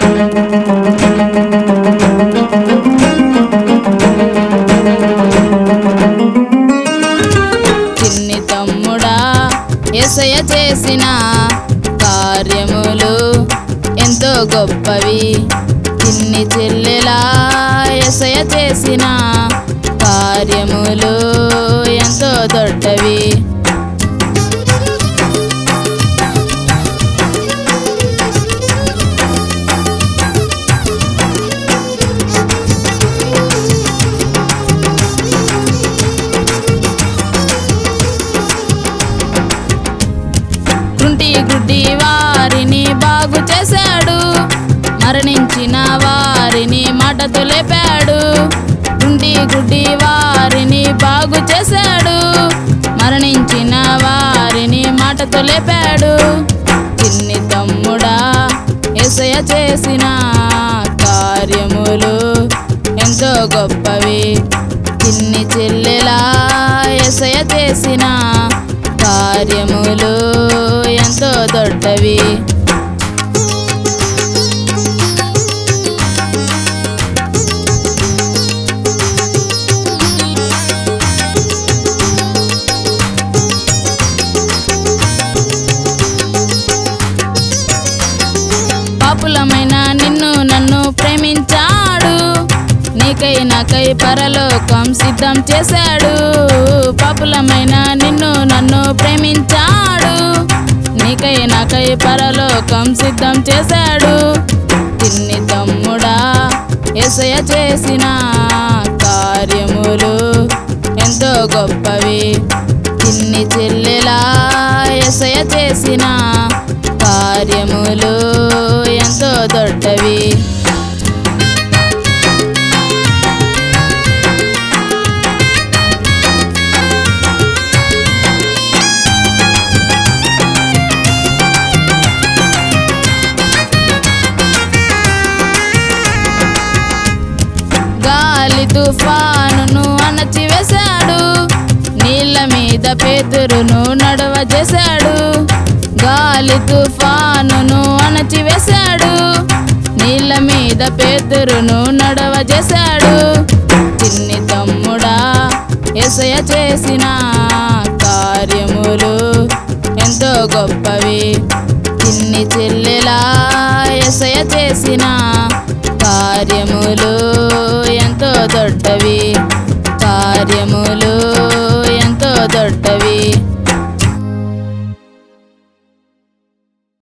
చిన్ని తమ్ముడా ఎసయ చేసిన కార్యములు ఎంతో గొప్పవి చిన్ని చెల్లెలా ఎసయ చేసిన కార్యములు ఎంతో దొడ్డవి కుంటి గుడ్డి వారిని బాగు చేశాడు మరణించిన వారిని మాటతో లేపాడు కుంటి గుడ్డి వారిని బాగు చేశాడు మరణించిన వారిని మాటతో లేపాడు చిన్ని తమ్ముడా ఎసయ చేసిన కార్యములు ఎంతో గొప్పవి చిన్ని చెల్లెలా ఎసయ చేసిన కార్యములు ఎంతో దొడ్డవి పాపులమైన నిన్ను నన్ను ప్రేమించాడు నీకై నాకై పరలోకం సిద్ధం చేశాడు పాపులమైన నిన్ను నన్ను ప్రేమించాడు నీకై నాకై పరలోకం సిద్ధం చేశాడు చిన్ని తమ్ముడా ఎసయ చేసిన కార్యములు ఎంతో గొప్పవి చిన్ని చెల్లెలా ఎసయ చేసిన కార్యములు ఎంతో దొడ్డవి గాలి తుఫానును అణచివేశాడు నీళ్ళ మీద పేతురును నడవ చేశాడు గాలి తుఫానును అణచివేశాడు నీళ్ళ మీద పేతురును నడవ చేశాడు చిన్ని తమ్ముడా ఎసయ చేసిన కార్యములు ఎంతో గొప్పవి చిన్ని చెల్లెలా ఎసయ చేసిన కార్యములు ఎంతో దొడ్డవి కార్యములు ఎంతో దొడ్డవి